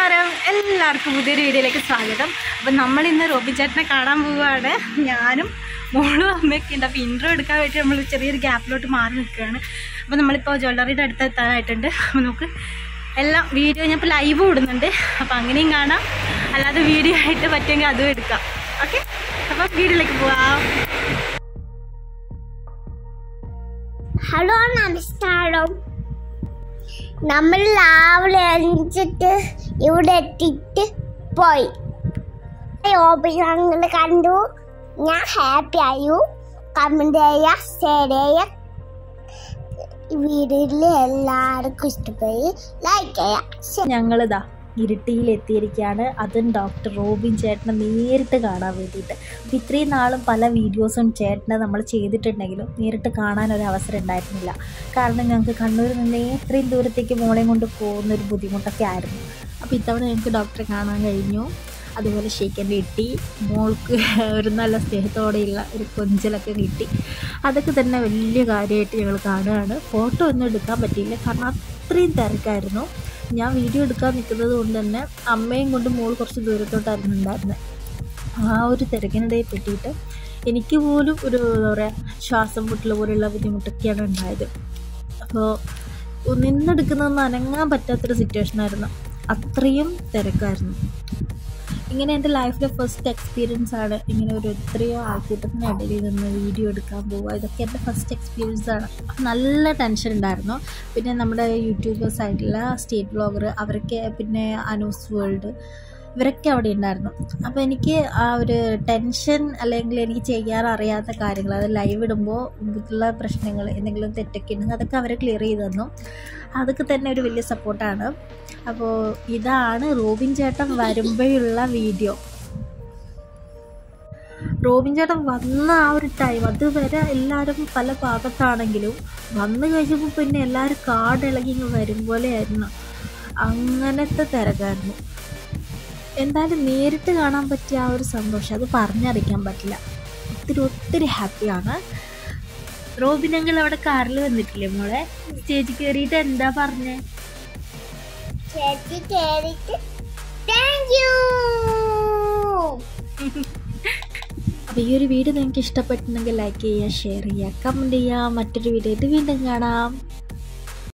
നമസ്കാരം എല്ലാവർക്കും പുതിയൊരു വീഡിയോയിലേക്ക് സ്വാഗതം അപ്പം നമ്മളിന്ന് റോബി ചേട്ടനെ കാണാൻ പോവുകയാണ് ഞാനും മോളും അമ്മയൊക്കെ ഉണ്ട് അപ്പോൾ ഇൻട്രോ എടുക്കാൻ വേണ്ടി നമ്മൾ ചെറിയൊരു ഗ്യാപ്പിലോട്ട് മാറി നിൽക്കുകയാണ് അപ്പോൾ നമ്മളിപ്പോൾ ജ്വല്ലറിയുടെ അടുത്ത് എത്താനായിട്ടുണ്ട് അപ്പോൾ നമുക്ക് എല്ലാം വീഡിയോ ഞാൻ ഇപ്പോൾ ലൈവ് ഇടുന്നുണ്ട് അപ്പോൾ അങ്ങനെയും കാണാം അല്ലാതെ വീഡിയോ ആയിട്ട് പറ്റുമെങ്കിൽ അതും എടുക്കാം ഓക്കെ അപ്പോൾ വീഡിയോയിലേക്ക് പോവാം ഹലോ നമസ്കാരം നമ്മൾ രാവിലെ എണീച്ചിട്ട് ഇവിടെ എത്തിയിട്ട് പോയി ഓപങ്ങൾ കണ്ടു ഞാൻ ഹാപ്പി ആയു കമന്റ് ചെയ്യുക ഷെയർ ചെയ്യുക വീഡിയോയിൽ എല്ലാവർക്കും ഇഷ്ടമായി ലൈക്ക് ചെയ്യുക ഞങ്ങളിതാ ഇരിട്ടിയിൽ എത്തിയിരിക്കുകയാണ് അതും ഡോക്ടർ റോബിൻ ചേട്ടനെ നേരിട്ട് കാണാൻ വേണ്ടിയിട്ട് അപ്പോൾ ഇത്രയും നാളും പല വീഡിയോസും ചേട്ടനെ നമ്മൾ ചെയ്തിട്ടുണ്ടെങ്കിലും നേരിട്ട് കാണാൻ ഒരു അവസരം ഉണ്ടായിരുന്നില്ല കാരണം ഞങ്ങൾക്ക് കണ്ണൂരിൽ നിന്ന് ഇത്രയും ദൂരത്തേക്ക് മോളെയും കൊണ്ട് പോകുന്ന ഒരു ബുദ്ധിമുട്ടൊക്കെ ആയിരുന്നു അപ്പോൾ ഇത്തവണ ഞങ്ങൾക്ക് ഡോക്ടറെ കാണാൻ കഴിഞ്ഞു അതുപോലെ ഷേക്കൻ്റെ കിട്ടി മോൾക്ക് ഒരു നല്ല സ്നേഹത്തോടെയുള്ള ഒരു കൊഞ്ചലൊക്കെ കിട്ടി അതൊക്കെ തന്നെ വലിയ കാര്യമായിട്ട് ഞങ്ങൾ കാണുകയാണ് ഫോട്ടോ ഒന്നും എടുക്കാൻ പറ്റിയില്ല കാരണം അത്രയും തിരക്കായിരുന്നു ഞാൻ വീഡിയോ എടുക്കാൻ നിൽക്കുന്നത് കൊണ്ട് തന്നെ അമ്മയും കൊണ്ട് മോൾ കുറച്ച് ദൂരത്തോട്ടായിരുന്നു ഉണ്ടായിരുന്നത് ആ ഒരു തിരക്കിനിടയിൽ പെട്ടിട്ട് എനിക്ക് പോലും ഒരു എന്താ പറയുക ശ്വാസം മുട്ടൽ പോലെയുള്ള ബുദ്ധിമുട്ടൊക്കെയാണ് ഉണ്ടായത് അപ്പോൾ നിന്നെടുക്കുന്നതൊന്നും അനങ്ങാൻ പറ്റാത്തൊരു സിറ്റുവേഷനായിരുന്നു അത്രയും തിരക്കായിരുന്നു ഇങ്ങനെ എൻ്റെ ലൈഫിലെ ഫസ്റ്റ് എക്സ്പീരിയൻസ് ആണ് ഇങ്ങനെ ഒരു എത്രയോ ആൾക്കൂട്ടത്തിൻ്റെ ഇടയിൽ നിന്ന് വീഡിയോ എടുക്കാൻ പോവുക ഇതൊക്കെ എൻ്റെ ഫസ്റ്റ് എക്സ്പീരിയൻസ് ആണ് നല്ല ടെൻഷൻ ഉണ്ടായിരുന്നു പിന്നെ നമ്മുടെ യൂട്യൂബേഴ്സ് ആയിട്ടുള്ള സ്റ്റേറ്റ് ബ്ലോഗർ അവരൊക്കെ പിന്നെ അനൂസ് വേൾഡ് ഇവരൊക്കെ അവിടെ ഉണ്ടായിരുന്നു അപ്പോൾ എനിക്ക് ആ ഒരു ടെൻഷൻ അല്ലെങ്കിൽ എനിക്ക് ചെയ്യാൻ അറിയാത്ത കാര്യങ്ങൾ അത് ലൈവ് ഇടുമ്പോൾ ഉള്ള പ്രശ്നങ്ങൾ എന്തെങ്കിലും തെറ്റൊക്കെ ഉണ്ടെങ്കിൽ അതൊക്കെ അവർ ക്ലിയർ ചെയ്ത് തന്നു അതൊക്കെ തന്നെ ഒരു വലിയ സപ്പോർട്ടാണ് അപ്പോൾ ഇതാണ് റോബിൻ ചേട്ടൻ വരുമ്പോഴുള്ള വീഡിയോ റോബിൻ ചേട്ടൻ വന്ന ആ ഒരു ടൈം അതുവരെ എല്ലാവരും പല ഭാഗത്താണെങ്കിലും വന്നു കഴിഞ്ഞപ്പോൾ പിന്നെ എല്ലാവരും കാട് ഇളകി ഇങ്ങ് വരും പോലെയായിരുന്നു അങ്ങനത്തെ തിരക്കായിരുന്നു എന്തായാലും നേരിട്ട് കാണാൻ പറ്റിയ ആ ഒരു സന്തോഷം അത് പറഞ്ഞറിയിക്കാൻ പറ്റില്ല ഒത്തിരി ഒത്തിരി ഹാപ്പിയാണ് റോബിനെങ്കിൽ അവിടെ കാറിൽ വന്നിട്ടില്ലേ മോളെ സ്റ്റേജിൽ കയറിയിട്ട് എന്താ പറഞ്ഞേ ചേച്ചി കേറിയിട്ട് താങ്ക് യു അപ്പോൾ ഈ ഒരു വീഡിയോ നിങ്ങൾക്ക് ഇഷ്ടപ്പെട്ടിട്ടുണ്ടെങ്കിൽ ലൈക്ക് ചെയ്യുക ഷെയർ ചെയ്യുക കമൻറ്റ് ചെയ്യുക മറ്റൊരു വീഡിയോ ആയിട്ട് വീണ്ടും കാണാം